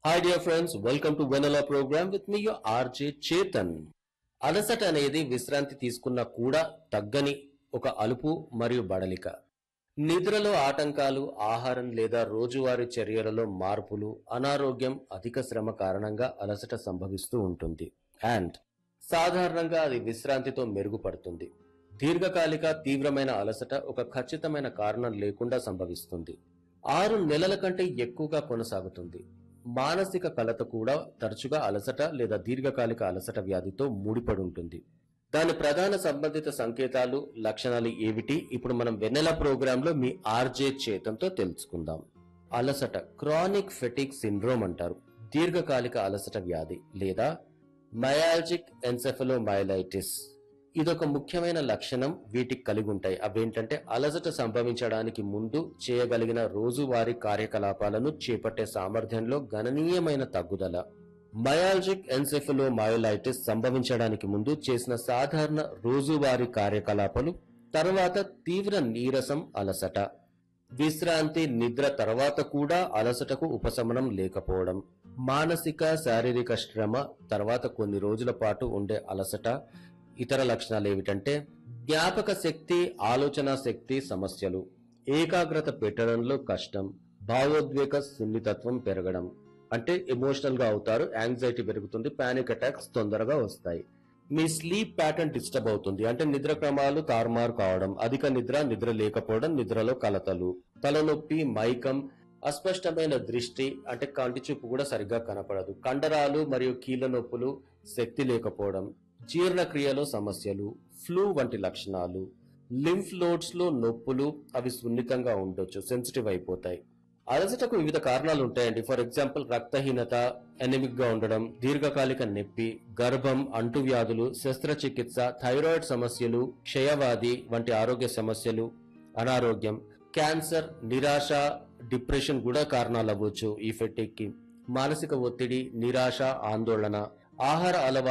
hi dear friends welcome to Vennela program with me your RJ Chetan అలసట అనేది విశ్రాంతి తీసుకున్నా కూడా తగ్గని ఒక అలుపు మరియు బడలిక నిద్రలో ఆటంకాలు ఆహారం లేదా రోజువారీ చర్యలలో మార్పులు అనారోగ్యం అధిక శ్రమ కారణంగా అలసట సంభవిస్తూ ఉంటుంది అండ్ సాధారణంగా అది విశ్రాంతితో మెరుగుపడుతుంది దీర్ఘకాలిక తీవ్రమైన అలసట ఒక ఖచ్చితమైన కారణం లేకుండా సంభవిస్తుంది ఆరు నెలల కంటే ఎక్కువగా కొనసాగుతుంది మానసిక కలత కూడా తరచుగా అలసట లేదా దీర్ఘకాలిక అలసట వ్యాధితో ముడిపడి ఉంటుంది దాని ప్రధాన సంబంధిత సంకేతాలు లక్షణాలు ఏమిటి ఇప్పుడు మనం వెన్నెల ప్రోగ్రామ్ లో మీ ఆర్జే చేతంతో తెలుసుకుందాం అలసట క్రానిక్ ఫెటిక్ సిండ్రోమ్ అంటారు దీర్ఘకాలిక అలసట వ్యాధి లేదా మయాలజిక్ ఎన్సెఫలోమైలైటిస్ ఇదొక ముఖ్యమైన లక్షణం వీటికి కలిగి ఉంటాయి అవేంటంటే అలసట సంభవించడానికి ముందు చేయగలిగిన రోజువారీ కార్యకలాపాలను చేపట్టే సామర్థ్యంలో గణనీయమైన తగ్గుదల మయాలజిక్ ఎన్సెఫలోమైలైటిస్ సంభవించడానికి ముందు చేసిన సాధారణ రోజువారీ కార్యకలాపాలు తర్వాత తీవ్ర నీరసం అలసట విశ్రాంతి నిద్ర తర్వాత కూడా అలసటకు ఉపశమనం లేకపోవడం మానసిక శారీరక శ్రమ తర్వాత కొన్ని రోజుల పాటు ఉండే అలసట ఇతర లక్షణాలు ఏమిటంటే జ్ఞాపక శక్తి ఆలోచన శక్తి సమస్యలు ఏకాగ్రత పెట్టడంలో కష్టం భావోద్వేగ సున్నితత్వం పెరగడం అంటే ఎమోషనల్ గా అవుతారు యాంగ్జైటీ పెరుగుతుంది పానిక్ అటాక్స్ తొందరగా వస్తాయి మీ స్లీప్ ప్యాటర్న్ డిస్టర్బ్ అవుతుంది అంటే నిద్ర క్రమాలు తారుమారు కావడం అధిక నిద్ర నిద్ర లేకపోవడం నిద్రలో కలతలు తలనొప్పి మైకం అస్పష్టమైన దృష్టి అంటే కంటి చూపు కూడా సరిగ్గా కనపడదు కండరాలు మరియు కీళ్ళ నొప్పులు శక్తి లేకపోవడం జీర్ణక్రియలో సమస్యలు ఫ్లూ వంటి లక్షణాలు లింఫ్ లోడ్స్ లో నొప్పులు అవి సున్నితంగా ఉండొచ్చు సెన్సిటివ్ అయిపోతాయి అలసటకు వివిధ కారణాలు ఉంటాయండి ఫర్ ఎగ్జాంపుల్ రక్తహీనత ఎనిమిక్ గా ఉండడం దీర్ఘకాలిక నొప్పి గర్భం అంటువ్యాధులు శస్త్రచికిత్స థైరాయిడ్ సమస్యలు క్షయవాది వంటి ఆరోగ్య సమస్యలు అనారోగ్యం క్యాన్సర్ నిరాశ డిప్రెషన్ కూడా కారణాలు అవ్వచ్చు ఈ ఫెటిక్ కి మానసిక ఒత్తిడి నిరాశ ఆందోళన ఆహార అలవాటు